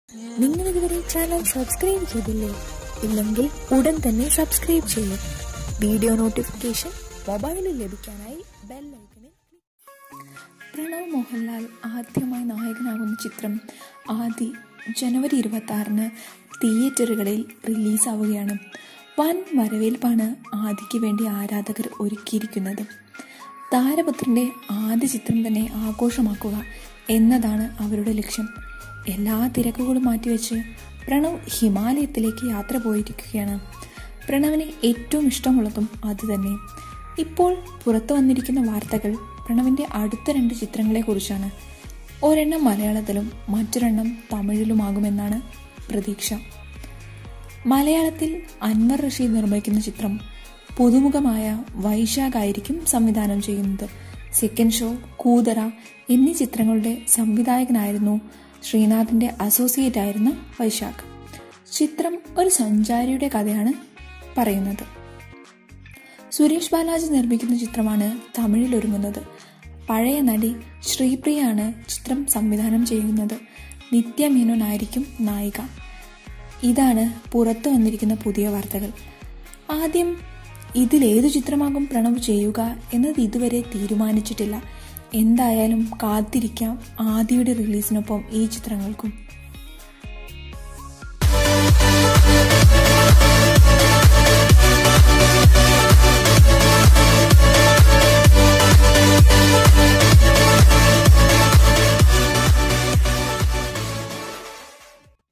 നിങ്ങൾ ഇതുവരെ channel subscribe ചെയ്തില്ലേ ഇല്ലെങ്കിൽ ഉടൻ തന്നെ സബ്സ്ക്രൈബ് ചെയ്യും വീഡിയോ നോട്ടിഫിക്കേഷൻ മൊബൈലിൽ ലഭിക്കാനായി ബെല്ലൈക്കണിൽ പ്രണവ് മോഹൻലാൽ ആദ്യമായി നായകനാകുന്ന ചിത്രം ആദി ജനുവരി ഇരുപത്തി ആറിന് തിയേറ്ററുകളിൽ റിലീസാവുകയാണ് വൻ വരവേൽപ്പാണ് ആദിക്ക് വേണ്ടി ആരാധകർ ഒരുക്കിയിരിക്കുന്നത് താരപുത്രന്റെ ആദ്യ ചിത്രം തന്നെ ആഘോഷമാക്കുക എന്നതാണ് അവരുടെ ലക്ഷ്യം എല്ലാ തിരക്കുകളും മാറ്റിവെച്ച് പ്രണവ് ഹിമാലയത്തിലേക്ക് യാത്ര പോയിരിക്കുകയാണ് പ്രണവിന് ഏറ്റവും ഇഷ്ടമുള്ളതും അതുതന്നെ ഇപ്പോൾ പുറത്തു വന്നിരിക്കുന്ന വാർത്തകൾ പ്രണവിന്റെ അടുത്ത രണ്ട് ചിത്രങ്ങളെക്കുറിച്ചാണ് ഒരെണ്ണം മലയാളത്തിലും മറ്റൊരെണ്ണം തമിഴിലുമാകുമെന്നാണ് പ്രതീക്ഷ മലയാളത്തിൽ അൻവർ റഷീദ് നിർമ്മിക്കുന്ന ചിത്രം പുതുമുഖമായ വൈശാഖ് ആയിരിക്കും സംവിധാനം ചെയ്യുന്നത് സെക്കൻഡ് ഷോ കൂതറ എന്നീ ചിത്രങ്ങളുടെ സംവിധായകനായിരുന്നു ശ്രീനാഥിന്റെ അസോസിയേറ്റ് ആയിരുന്ന വൈശാഖ് ചിത്രം ഒരു സഞ്ചാരിയുടെ കഥയാണ് പറയുന്നത് സുരേഷ് ബാലാജി നിർമ്മിക്കുന്ന ചിത്രമാണ് തമിഴിൽ ഒരുങ്ങുന്നത് പഴയ നടി ശ്രീപ്രിയാണ് ചിത്രം സംവിധാനം ചെയ്യുന്നത് നിത്യ മേനോനായിരിക്കും നായിക ഇതാണ് പുറത്തു വന്നിരിക്കുന്ന പുതിയ വാർത്തകൾ ആദ്യം ഇതിലേതു ചിത്രമാകും പ്രണവ് ചെയ്യുക എന്നത് ഇതുവരെ തീരുമാനിച്ചിട്ടില്ല എന്തായാലും കാത്തിരിക്കാം ആദിയുടെ റിലീസിനൊപ്പം ഈ ചിത്രങ്ങൾക്കും